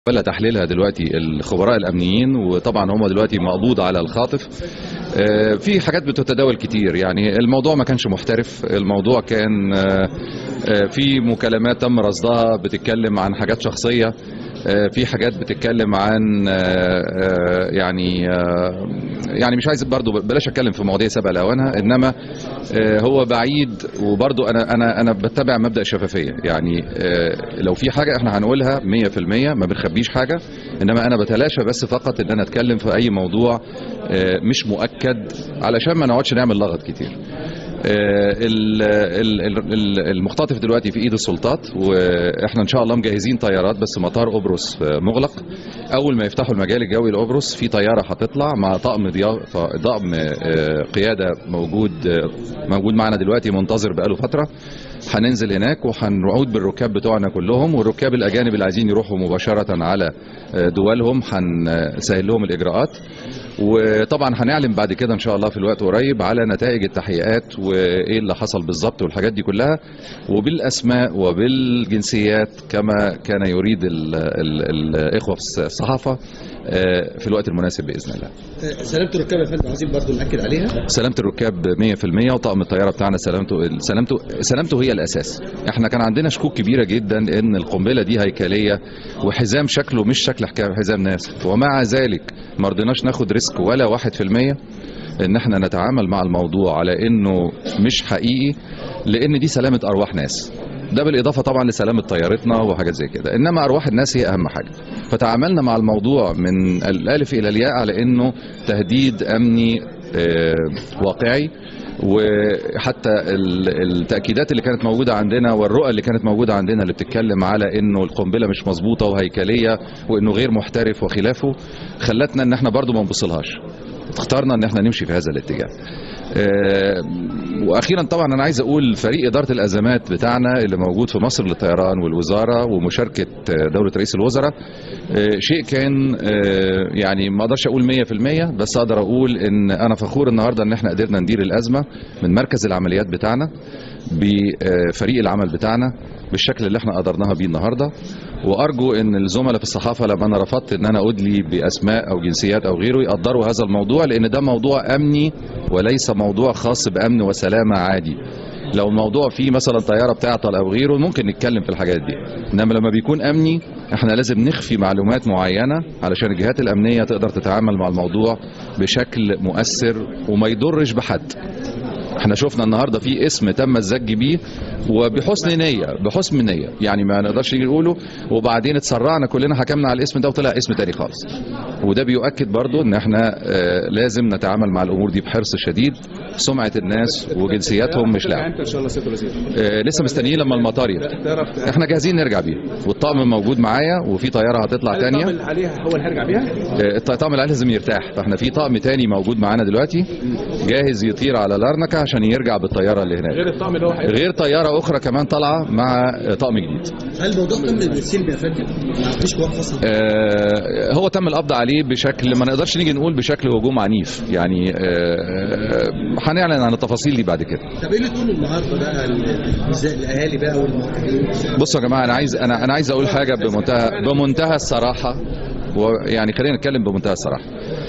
ولا تحليلها دلوقتي الخبراء الامنيين وطبعا هم دلوقتي مقبوض على الخاطف آه، في حاجات بتتداول كتير يعني الموضوع ما كانش محترف الموضوع كان آه، آه، في مكالمات تم رصدها بتتكلم عن حاجات شخصيه آه، في حاجات بتتكلم عن آه، آه، يعني آه، يعني مش عايز برضو بلاش اتكلم في مواضيع سبق لاوانها انما آه، هو بعيد وبرضو انا انا انا بتبع مبدا الشفافيه يعني آه، لو في حاجه احنا هنقولها 100% ما بنخبيش حاجه انما انا بتلاشى بس فقط ان انا اتكلم في اي موضوع آه، مش مؤكد علشان ما نقعدش نعمل لغط كتير آه، ال- ال- ال- ال- المختطف دلوقتي في ايد السلطات واحنا ان شاء الله مجهزين طيارات بس مطار قبرص آه، مغلق اول ما يفتحوا المجال الجوي لقبرص في طياره هتطلع مع طقم ضيافه طقم آه، قياده موجود آه، موجود معنا دلوقتي منتظر بقاله فتره هننزل هناك وهنعود بالركاب بتوعنا كلهم والركاب الاجانب اللي عايزين يروحوا مباشره على آه، دولهم هنسهل لهم الاجراءات وطبعا هنعلن بعد كده ان شاء الله في الوقت قريب على نتائج التحقيقات وايه اللي حصل بالظبط والحاجات دي كلها وبالاسماء وبالجنسيات كما كان يريد ال ال الاخوه في الصحافه آه، في الوقت المناسب باذن الله. سلامة الركاب يا فندم عايزين برضه ناكد عليها سلامه الركاب 100% وطاقم الطياره بتاعنا سلامته سلامته سلامته هي الاساس احنا كان عندنا شكوك كبيره جدا ان القنبله دي هيكليه وحزام شكله مش شكل حكا- حزام ناس ومع ذلك ما رضيناش ناخد ريسك ولا 1% ان احنا نتعامل مع الموضوع على انه مش حقيقي لان دي سلامه ارواح ناس ده بالاضافه طبعا لسلامه طيارتنا وحاجات زي كده انما ارواح الناس هي اهم حاجه فتعاملنا مع الموضوع من الالف الى الياء على انه تهديد امني آه، واقعي وحتى ال- التاكيدات اللي كانت موجوده عندنا والرؤى اللي كانت موجوده عندنا اللي بتتكلم على انه القنبله مش مظبوطه وهيكليه وانه غير محترف وخلافه خلتنا ان احنا برضو ما نبصلهاش اخترنا ان احنا نمشي في هذا الاتجاه آه، واخيرا طبعا انا عايز اقول فريق اداره الازمات بتاعنا اللي موجود في مصر للطيران والوزاره ومشاركه آه، دوله رئيس الوزراء آه، شيء كان آه، يعني ما اقدرش اقول 100% بس اقدر اقول ان انا فخور النهارده ان احنا قدرنا ندير الازمه من مركز العمليات بتاعنا بفريق العمل بتاعنا بالشكل اللي احنا قدرناها بيه النهارده وارجو ان الزملاء في الصحافه لما انا رفضت ان انا ادلي باسماء او جنسيات او غيره يقدروا هذا الموضوع لان ده موضوع امني وليس موضوع خاص بامن وسلامه عادي لو الموضوع فيه مثلا طياره بتعطل او غيره ممكن نتكلم في الحاجات دي انما لما بيكون امني احنا لازم نخفي معلومات معينه علشان الجهات الامنيه تقدر تتعامل مع الموضوع بشكل مؤثر وما يضرش بحد احنا شفنا النهارده في اسم تم الزج بيه وبحسن نيه بحسن نيه يعني ما نقدرش نيجي نقوله وبعدين اتسرعنا كلنا حكمنا على الاسم ده وطلع اسم تاني خالص وده بيؤكد برضو ان احنا آه، لازم نتعامل مع الامور دي بحرص شديد سمعه الناس وجنسياتهم مش لعب انت ان شاء الله سياده الوزير آه، لسه مستنيين لما المطار يفتح تعرف احنا جاهزين نرجع بيه والطقم موجود معايا وفي طياره هتطلع تانية اللي عليها هو اللي هرجع بيها آه، الطقم اللي لازم يرتاح فاحنا في طقم تاني موجود معانا دلوقتي جاهز يطير على لارنكا عشان يرجع بالطياره اللي هناك غير الطعم اللي هو هيبقى غير طياره اخرى كمان طالعه مع طقم جديد هل الموضوع تم بالسلب يا فندم؟ ما فيش قوات خاصه آه، هو تم القبض عليه بشكل ما نقدرش نيجي نقول بشكل هجوم عنيف يعني آه، هنعلن عن التفاصيل دي بعد كده طب ايه اللي تقوله النهارده بقى ال- ازاي الاهالي بقى والمواطنين بصوا يا جماعه انا عايز انا انا عايز اقول حاجه بمنتهى بمنتهى الصراحه ويعني خلينا نتكلم بمنتهى الصراحه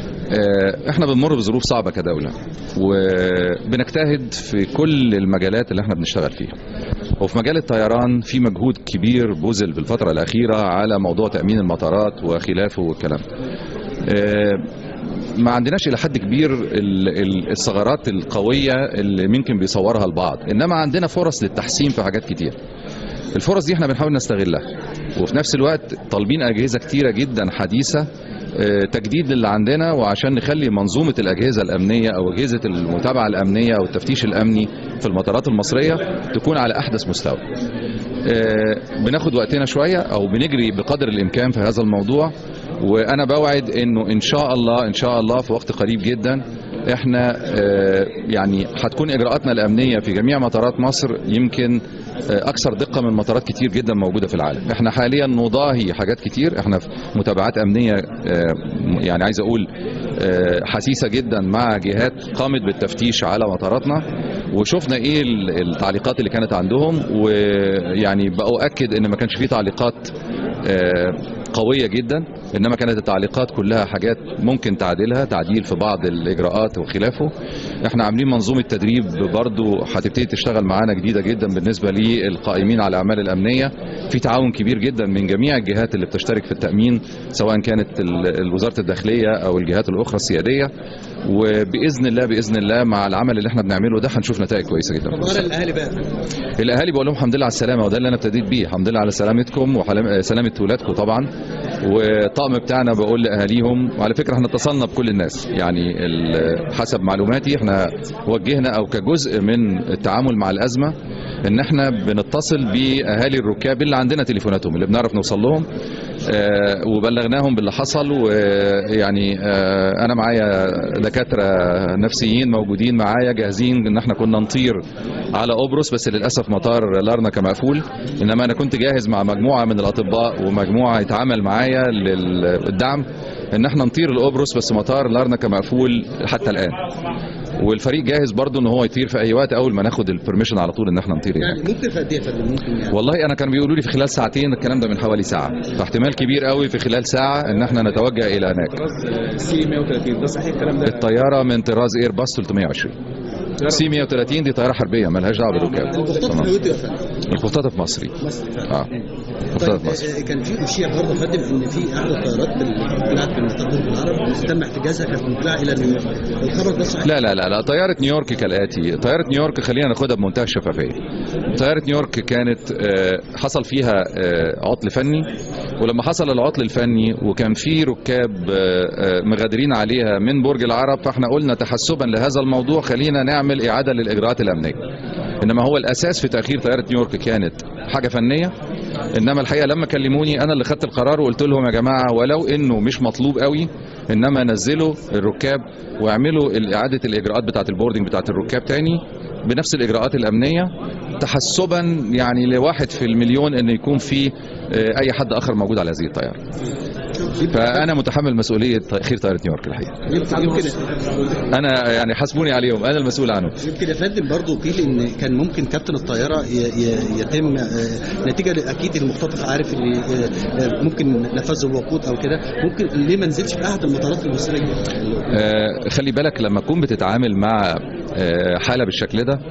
آه، احنا بنمر بظروف صعبه كدوله وبنجتهد في كل المجالات اللي احنا بنشتغل فيها وفي مجال الطيران في مجهود كبير بذل بالفتره الاخيره على موضوع تامين المطارات وخلافه والكلام ده. آه، ما عندناش الى حد كبير ال- ال- الثغرات القويه اللي ممكن بيصورها البعض انما عندنا فرص للتحسين في حاجات كتير الفرص دي احنا بنحاول نستغلها وفي نفس الوقت طالبين اجهزه كتيره جدا حديثه آه، تجديد للي عندنا وعشان نخلي منظومه الاجهزه الامنيه او اجهزه المتابعه الامنيه او التفتيش الامني في المطارات المصريه تكون على احدث مستوى. آه، بناخد وقتنا شويه او بنجري بقدر الامكان في هذا الموضوع وانا بوعد انه ان شاء الله ان شاء الله في وقت قريب جدا احنا آه، يعني هتكون اجراءاتنا الامنيه في جميع مطارات مصر يمكن آه، اكثر دقه من مطارات كتير جدا موجوده في العالم احنا حاليا نضاهي حاجات كتير احنا في متابعات امنيه آه، يعني عايز اقول آه، حسيسه جدا مع جهات قامت بالتفتيش على مطاراتنا وشفنا ايه ال- التعليقات اللي كانت عندهم ويعني باؤكد ان ما كانش فيه تعليقات آه، قويه جدا انما كانت التعليقات كلها حاجات ممكن تعديلها تعديل في بعض الاجراءات وخلافه احنا عاملين منظومه تدريب برضو هتبتدي تشتغل معانا جديده جدا بالنسبه للقائمين على الاعمال الامنيه في تعاون كبير جدا من جميع الجهات اللي بتشترك في التامين سواء كانت ال- وزاره الداخليه او الجهات الاخرى السياديه وباذن الله باذن الله مع العمل اللي احنا بنعمله ده هنشوف نتائج كويسه جدا طب أنا الاهالي بقى الاهالي بقول لهم الحمد لله على السلامه وده اللي انا ابتديت بيه الحمد لله على سلامتكم وسلامه ولادكم طبعا والطقم بتاعنا بقول لاهاليهم وعلى فكره احنا اتصلنا بكل الناس يعني ال- حسب معلوماتي احنا وجهنا او كجزء من التعامل مع الازمه ان احنا بنتصل باهالي الركاب اللي عندنا تليفوناتهم اللي بنعرف نوصل لهم آه، وبلغناهم باللي حصل ويعني آه، انا معايا دكاتره نفسيين موجودين معايا جاهزين ان احنا كنا نطير على قبرص بس للاسف مطار لارنكا مقفول انما انا كنت جاهز مع مجموعه من الاطباء ومجموعه يتعامل معايا للدعم ان احنا نطير لقبرص بس مطار لارنكا مقفول حتى الان والفريق جاهز برضه ان هو يطير في اي وقت اول ما ناخد البرميشن على طول ان احنا نطير يعني. يعني ممكن في قد ايه يا فندم ممكن يعني والله انا كانوا بيقولوا لي في خلال ساعتين الكلام ده من حوالي ساعه فاحتمال كبير قوي في خلال ساعه ان احنا نتوجه الى هناك طراز سي 130 ده صحيح الكلام ده الطياره من طراز اير باص 320 سي 130 دي طياره حربيه ملهاش دعوه بالركاب المخطط تمام. في يا فندم الخطاطف مصري مصر اه طيب خطاطف مصري آه، كان في اشياء برضه يا فندم ان في احد الطيارات اللي طلعت من مطار العرب تم احتجازها كانت مقلعه الى نيويورك الخبر ده صحيح لا لا لا لا طيارة نيويورك كالآتي طيارة نيويورك خلينا ناخدها بمنتهى الشفافية طيارة نيويورك كانت آه، حصل فيها آه، عطل فني ولما حصل العطل الفني وكان في ركاب آه، آه، مغادرين عليها من برج العرب فاحنا قلنا تحسبا لهذا الموضوع خلينا نعمل إعادة للإجراءات الأمنية إنما هو الأساس في تأخير طيارة نيويورك كانت حاجة فنية انما الحقيقه لما كلموني انا اللي خدت القرار وقلت لهم يا جماعه ولو انه مش مطلوب قوي انما نزلوا الركاب واعملوا اعاده الاجراءات بتاعه البوردنج بتاعه الركاب تاني بنفس الاجراءات الامنيه تحسبا يعني لواحد في المليون ان يكون في آه، اي حد اخر موجود على هذه الطياره فانا متحمل مسؤوليه تاخير طياره نيويورك الحقيقه يمكن يمكن انا يعني حاسبوني عليهم انا المسؤول عنهم يمكن يا فندم برضه قيل ان كان ممكن كابتن الطياره ي- ي- يتم آه، نتيجه اكيد المختطف عارف ان آه، آه، ممكن نفذ الوقود او كده ممكن ليه ما نزلش في احد المطارات المصريه آه، خلي بالك لما تكون بتتعامل مع آه، حالة بالشكل ده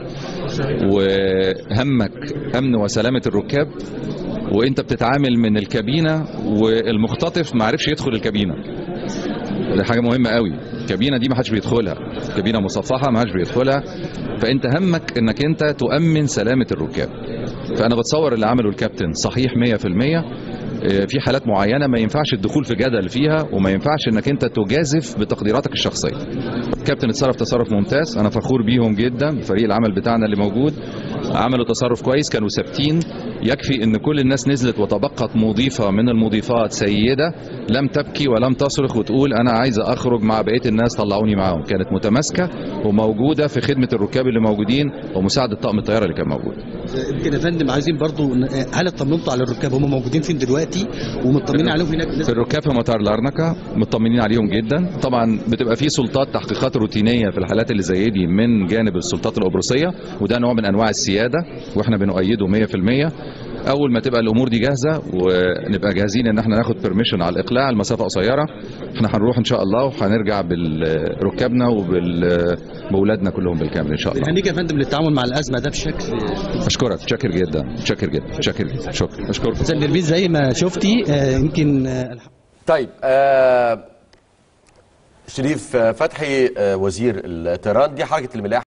وهمك أمن وسلامة الركاب وانت بتتعامل من الكابينة والمختطف ما عرفش يدخل الكابينة دي حاجة مهمة قوي الكابينة دي ما حدش بيدخلها كابينة مصفحة ما حدش بيدخلها فانت همك انك انت تؤمن سلامة الركاب فانا بتصور اللي عمله الكابتن صحيح 100% آه، في حالات معينه ما ينفعش الدخول في جدل فيها وما ينفعش انك انت تجازف بتقديراتك الشخصيه. الكابتن اتصرف تصرف ممتاز انا فخور بيهم جدا فريق العمل بتاعنا اللي موجود عملوا تصرف كويس كانوا ثابتين يكفي ان كل الناس نزلت وتبقت مضيفه من المضيفات سيده لم تبكي ولم تصرخ وتقول انا عايزه اخرج مع بقيه الناس طلعوني معاهم كانت متماسكه وموجوده في خدمه الركاب اللي موجودين ومساعده طاقم الطياره اللي كان موجود. آه، يمكن يا فندم عايزين برضه ن- آه، هل اطمنتوا على الركاب هم موجودين فين دلوقتي ومطمنين عليهم هناك في بالنسبه الركاب في مطار لارنكا مطمنين عليهم جدا طبعا بتبقى في سلطات تحقيقات روتينيه في الحالات اللي زي دي من جانب السلطات القبرصيه وده نوع من انواع السياده واحنا بنؤيده 100% اول ما تبقى الامور دي جاهزه ونبقى جاهزين ان احنا ناخد بيرميشن على الاقلاع المسافه قصيره احنا هنروح ان شاء الله وهنرجع بركابنا وباولادنا كلهم بالكامل ان شاء الله هنيجي يا فندم للتعامل مع الازمه ده بشكل اشكرك شاكر جدا شاكر جدا شاكر جدا شكرا اشكرك استاذ نرمين زي ما شفتي آه، يمكن آه، طيب آه شريف آه، فتحي آه وزير الطيران دي حركه الملاحه